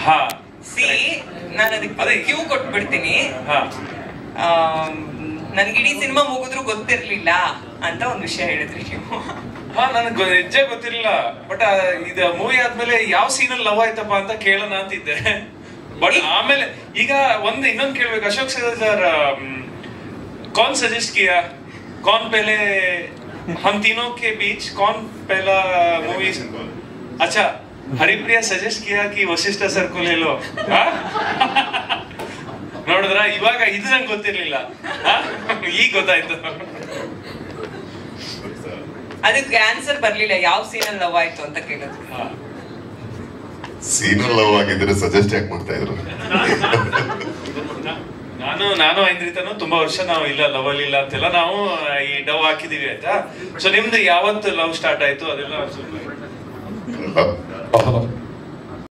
ಹಾ ಸಿ ನಾನು ಅದಕ್ಕೆ ಅದೇ. ಕ್ಯೂ ಕೊಟ್ಬಿಡ್ತೀನಿ ಹಾ ನನ್ಗೆ ಇಡೀ ಸಿನಿಮಾ ಮುಗಿದ್ರು ಗೊತ್ತಿರ್ಲಿಲ್ಲ ಅಂತ ಒಂದು ವಿಷಯ ಹೇಳಿದ್ರಿ ನೀವು ಹಾ ನನಗೆ ಹೆಜ್ಜೆ ಗೊತ್ತಿರಲಿಲ್ಲ ಬಟ್ ಇದು ಮೂವಿ ಆದ್ಮೇಲೆ ಯಾವ ಸೀನಲ್ಲಿ ಲವ್ ಆಯ್ತಪ್ಪ ಅಂತ ಕೇಳೋಣ ಅಂತಿದ್ದೆ ಬಟ್ ಆಮೇಲೆ ಈಗ ಒಂದು ಇನ್ನೊಂದು ಕೇಳ್ಬೇಕು ಅಶೋಕ್ ಸರ್ कौन सजेस्ट किया कौन पहले हम तीनों के बीच कौन पहला मूवी अच्छा हरिप्रिया सजेस्ट किया कि वशिष्ठ सर को ले लो ಹಾ? ನೋಡಿದ್ರ ಇವಾಗ ಇದು ನಂಗೆ ಗೊತ್ತಿರ್ಲಿಲ್ಲ ಹಾ? ಈಗ ಗೊತ್ತಾಯ್ತು ಅದಕ್ಕೆ ಆನ್ಸರ್ ಬರ್ಲಿಲ್ಲ ಯಾವ ಸೀನಲ್ಲಿ ಲವ್ ಆಯ್ತು ಅಂತ ಕೇಳಿದ್ರು ಹಾ. ಸೀನಿಯರ್ ಲವ್ ಆಗಿದ್ರೆ ಸಜೆಸ್ಟ್ ಯಾಕೆ ಮಾಡ್ತಾ ಇದ್ರು ನಾನು ನಾನು ಐಂದ್ರಿತನು ತುಂಬಾ ವರ್ಷ ನಾವು ಇಲ್ಲ ಲವ್ ಅಲ್ಲಿ ಇಲ್ಲ ಅಂತೆಲ್ಲ ನಾವು ಈ ಡವ್ ಹಾಕಿದೀವಿ ಆಯ್ತಾ ಸೊ ನಿಮ್ದು ಯಾವತ್ತು ಲವ್ ಸ್ಟಾರ್ಟ್ ಆಯ್ತು ಅದೆಲ್ಲ ಸ್ವಲ್ಪ ಲವ್